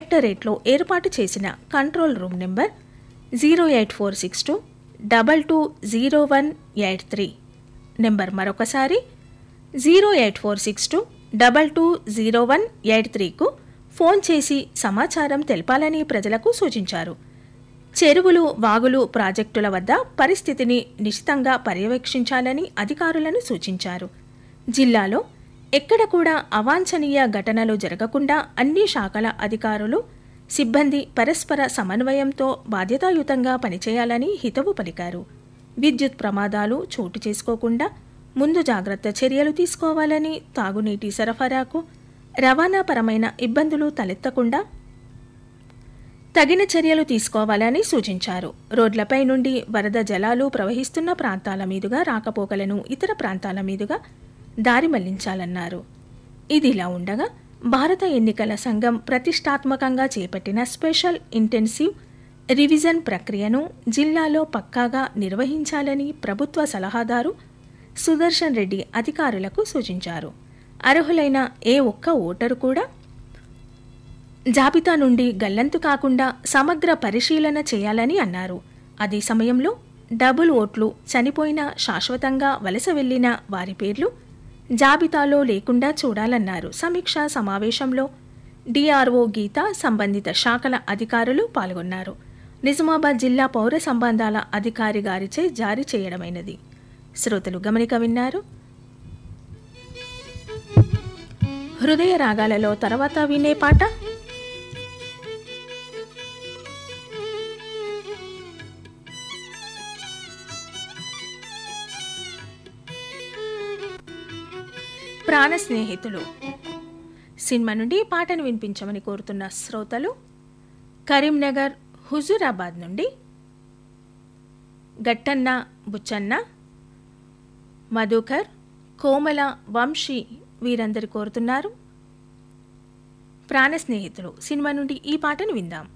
కలెక్టరేట్లో ఏర్పాటు చేసిన control room number zero eight four six two double two zero one eight three number మరొకసారి zero eight four six two double two zero one eight త్రీకు phone చేసి సమాచారం తెలపాలని ప్రజలకు సూచించారు చెరువులు వాగులు ప్రాజెక్టుల వద్ద పరిస్థితిని నిశితంగా పర్యవేక్షించాలని అధికారులను సూచించారు జిల్లాలో ఎక్కడ కూడా అవాంఛనీయ ఘటనలు జరగకుండా అన్ని శాఖల అధికారులు సిబ్బంది పరస్పర సమన్వయంతో బాధ్యతాయుతంగా పనిచేయాలని హితవు పలికారు విద్యుత్ ప్రమాదాలు చోటు చేసుకోకుండా ముందు జాగ్రత్త చర్యలు తీసుకోవాలని తాగునీటి సరఫరాకు రవాణాపరమైన ఇబ్బందులు తలెత్తకుండా తగిన చర్యలు తీసుకోవాలని సూచించారు రోడ్లపై నుండి వరద జలాలు ప్రవహిస్తున్న ప్రాంతాల మీదుగా రాకపోకలను ఇతర ప్రాంతాల మీదుగా దారి మళ్లించాలన్నారు ఇదిలా ఉండగా భారత ఎన్నికల సంఘం ప్రతిష్టాత్మకంగా చేపట్టిన స్పెషల్ ఇంటెన్సివ్ రివిజన్ ప్రక్రియను జిల్లాలో పక్కాగా నిర్వహించాలని ప్రభుత్వ సలహాదారు సుదర్శన్ రెడ్డి అధికారులకు సూచించారు అర్హులైన ఏ ఒక్క ఓటరు కూడా జాబితా నుండి గల్లంతు కాకుండా సమగ్ర పరిశీలన చేయాలని అన్నారు అదే సమయంలో డబుల్ ఓట్లు చనిపోయిన శాశ్వతంగా వలస వెళ్లిన వారి పేర్లు జాబితాలో లేకుండా చూడాలన్నారు సమీక్షా సమావేశంలో డిఆర్ఓ గీత సంబంధిత శాఖల అధికారులు పాల్గొన్నారు నిజామాబాద్ జిల్లా పౌర సంబంధాల అధికారి గారిచే జారీ చేయడమైనది శ్రోతలు గమనిక విన్నారు హృదయ రాగాలలో తర్వాత వినే పాట ప్రాణ స్నేహితులు సినిమా నుండి పాటను వినిపించమని కోరుతున్న శ్రోతలు కరీంనగర్ హుజూరాబాద్ నుండి గట్టన్న బుచ్చన్న మధుకర్ కోమల వంశీ వీరందరు కోరుతున్నారు ప్రాణ స్నేహితులు సినిమా నుండి ఈ పాటను విందాం